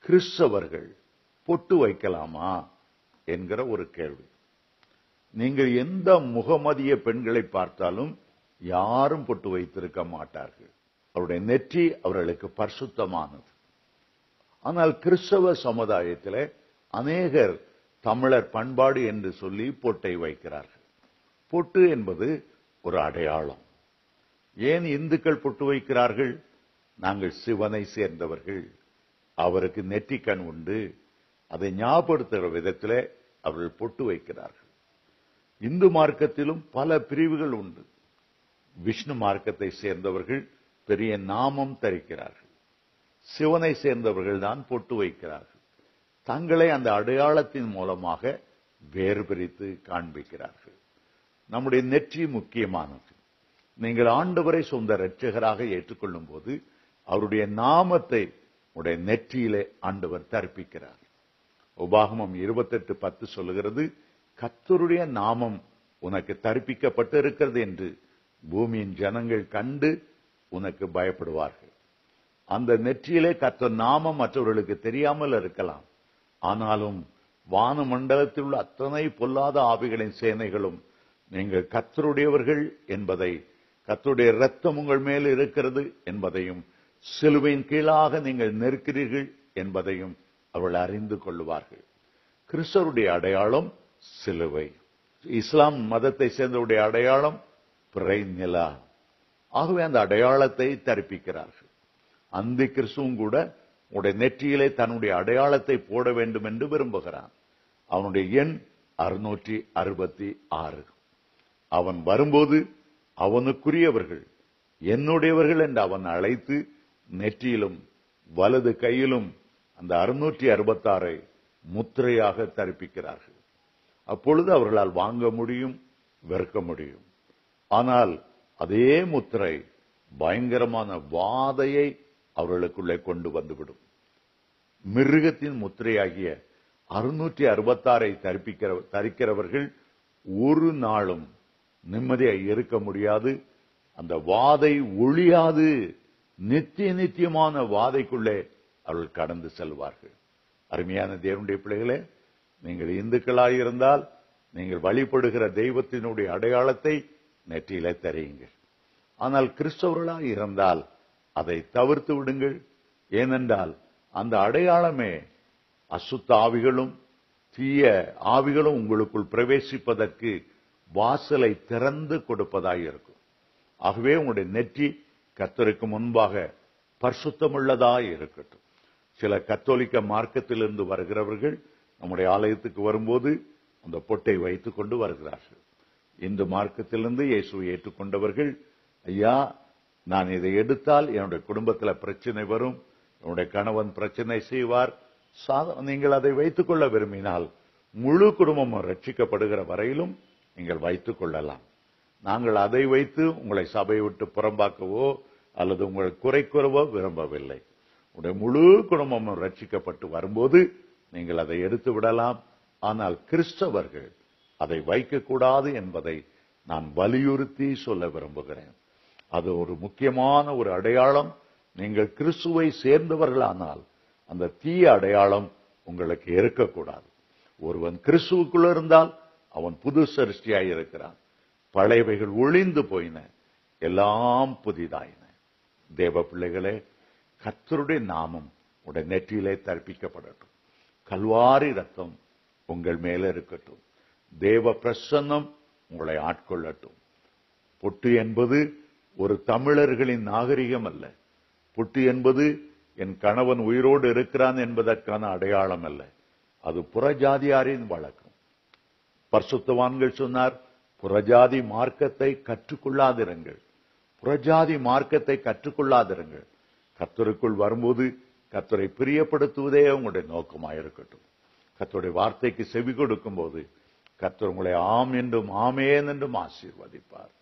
கிறிஸ்தவர்கள் பொட்டு வைக்கலாமா என்கிற ஒரு கேள்வி நீங்கள் எந்த முகமதிய பெண்களை பார்த்தாலும் யாரும் பொட்டு வைத்திருக்க மாட்டார்கள் அவருடைய நெற்றி அவர்களுக்கு பரிசுத்தமானது ஆனால் கிறிஸ்தவ சமுதாயத்தில் அநேகர் தமிழர் பண்பாடு என்று சொல்லி பொட்டை வைக்கிறார்கள் பொட்டு என்பது ஒரு அடையாளம் ஏன் இந்துக்கள் பொட்டு வைக்கிறார்கள் நாங்கள் சிவனை சேர்ந்தவர்கள் அவருக்கு நெற்றிக்கண் உண்டு அதை ஞாபகப்படுத்துகிற விதத்தில் அவர்கள் பொட்டு வைக்கிறார்கள் இந்து மார்க்கத்திலும் பல பிரிவுகள் உண்டு விஷ்ணு மார்க்கத்தை சேர்ந்தவர்கள் பெரிய நாமம் தரிக்கிறார்கள் சிவனை சேர்ந்தவர்கள் தான் பொட்டு வைக்கிறார்கள் தங்களை அந்த அடையாளத்தின் மூலமாக வேறு பிரித்து காண்பிக்கிறார்கள் நம்முடைய நெற்றி முக்கியமானது நீங்கள் ஆண்டவரை சொந்த இரட்சகராக ஏற்றுக்கொள்ளும் போது அவருடைய நாமத்தை உடைய நெற்றியிலே ஆண்டவர் தர்ப்பிக்கிறார் உபாகமம் இருபத்தெட்டு பத்து சொல்லுகிறது கத்தருடைய நாமம் உனக்கு தர்ப்பிக்கப்பட்டு இருக்கிறது என்று பூமியின் ஜனங்கள் கண்டு உனக்கு பயப்படுவார்கள் அந்த நெற்றியிலே கத்த நாமம் மற்றவர்களுக்கு தெரியாமல் இருக்கலாம் ஆனாலும் வான மண்டலத்தில் உள்ள அத்தனை பொல்லாத ஆவிகளின் சேனைகளும் நீங்கள் கத்தருடையவர்கள் என்பதை கத்தருடைய ரத்தம் உங்கள் மேல் இருக்கிறது என்பதையும் சிலுவையின் கீழாக நீங்கள் நிற்கிறீர்கள் என்பதையும் அவர்கள் அறிந்து கொள்வார்கள் கிறிஸ்தவருடைய அடையாளம் சிலுவை இஸ்லாம் மதத்தை சேர்ந்தவருடைய அடையாளம் பிறை நிலா ஆகவே அந்த அடையாளத்தை தரிப்பிக்கிறார்கள் அந்த கிறிஸ்துவும் கூட உடைய நெற்றியிலே தன்னுடைய அடையாளத்தை போட வேண்டும் என்று விரும்புகிறான் அவனுடைய எண் அறுநூற்றி அறுபத்தி ஆறு அவன் வரும்போது அவனுக்குரியவர்கள் என்னுடையவர்கள் என்று அவன் அழைத்து நெற்றியிலும் வலது கையிலும் அந்த அறுநூற்றி அறுபத்தாறை முத்திரையாக தரிப்பிக்கிறார்கள் அப்பொழுது அவர்களால் வாங்க முடியும் விற்க முடியும் ஆனால் அதே முத்திரை பயங்கரமான வாதையை அவர்களுக்குள்ளே கொண்டு வந்துவிடும் மிருகத்தின் முத்திரையாகிய அறுநூற்றி அறுபத்தாறை தரிப்பிக்கிற தரிக்கிறவர்கள் ஒரு நாளும் நிம்மதியாக இருக்க முடியாது அந்த வாதை ஒழியாது நித்திய நித்தியமான வாதைக்குள்ளே அவர்கள் கடந்து செல்வார்கள் அருமையான தேவனுடைய பிள்ளைகளே நீங்கள் இந்துக்களாக இருந்தால் நீங்கள் வழிபடுகிற தெய்வத்தினுடைய அடையாளத்தை நெற்றியில தெரியுங்கள் ஆனால் கிறிஸ்தவர்களாக இருந்தால் அதை தவிர்த்து விடுங்கள் ஏனென்றால் அந்த அடையாளமே அசுத்த ஆவிகளும் தீய ஆவிகளும் உங்களுக்குள் பிரவேசிப்பதற்கு வாசலை திறந்து கொடுப்பதாய் இருக்கும் ஆகவே உங்களுடைய நெற்றி கத்தருக்கு முன்பாக பரிசுத்தமுள்ளதாய் இருக்கட்டும் சில கத்தோலிக்க மார்க்கத்திலிருந்து வருகிறவர்கள் நம்முடைய ஆலயத்துக்கு வரும்போது அந்த பொட்டை வைத்துக் கொண்டு வருகிறார்கள் இந்து மார்க்கத்திலிருந்து இயேசுவை ஏற்றுக்கொண்டவர்கள் ஐயா நான் இதை எடுத்தால் என்னுடைய குடும்பத்தில் பிரச்சனை வரும் என்னுடைய கணவன் பிரச்சனை செய்வார் நீங்கள் அதை வைத்துக் கொள்ள விரும்பினால் முழு குடும்பமும் ரட்சிக்கப்படுகிற வரையிலும் நீங்கள் வைத்துக் கொள்ளலாம் நாங்கள் அதை வைத்து உங்களை சபையை விட்டு புறம்பாக்கவோ அல்லது உங்களை குறை கூறவோ விரும்பவில்லை உடைய முழு குடும்பமும் ரட்சிக்கப்பட்டு வரும்போது நீங்கள் அதை எடுத்து விடலாம் ஆனால் கிறிஸ்தவர்கள் அதை வைக்கக்கூடாது என்பதை நான் வலியுறுத்தி சொல்ல விரும்புகிறேன் அது ஒரு முக்கியமான ஒரு அடையாளம் நீங்கள் கிறிஸ்துவை சேர்ந்தவர்களானால் அந்த தீய அடையாளம் உங்களுக்கு இருக்கக்கூடாது ஒருவன் கிறிஸ்துவுக்குள்ள இருந்தால் அவன் புது சரிஷ்டியாய் இருக்கிறான் பழையவைகள் ஒளிந்து போயின எல்லாம் புதிதாயின தேவ பிள்ளைகளே கத்தருடைய நாமம் உடைய நெற்றியிலே தற்பிக்கப்படட்டும் கல்வாரி ரத்தம் உங்கள் மேல இருக்கட்டும் தேவ பிரசன்னம் உங்களை ஆட்கொள்ளட்டும் பொட்டு என்பது ஒரு தமிழர்களின் நாகரிகம் அல்ல பொட்டு என்பது என் கணவன் உயிரோடு இருக்கிறான் என்பதற்கான அடையாளம் அல்ல அது புறஜாதியாரின் வழக்கம் பர்சுத்தவான்கள் சொன்னார் புறஜாதி மார்க்கத்தை கற்றுக்கொள்ளாதிருங்கள் புறஜாதி மார்க்கத்தை கற்றுக்கொள்ளாதிருங்கள் கத்தருக்குள் வரும்போது கத்தரை பிரியப்படுத்துவதே உங்களுடைய நோக்கமாயிருக்கட்டும் கத்தருடைய வார்த்தைக்கு செவி கொடுக்கும் போது கத்தர் உங்களை ஆம் என்றும் ஆமேன் என்றும் ஆசீர்வதிப்பார்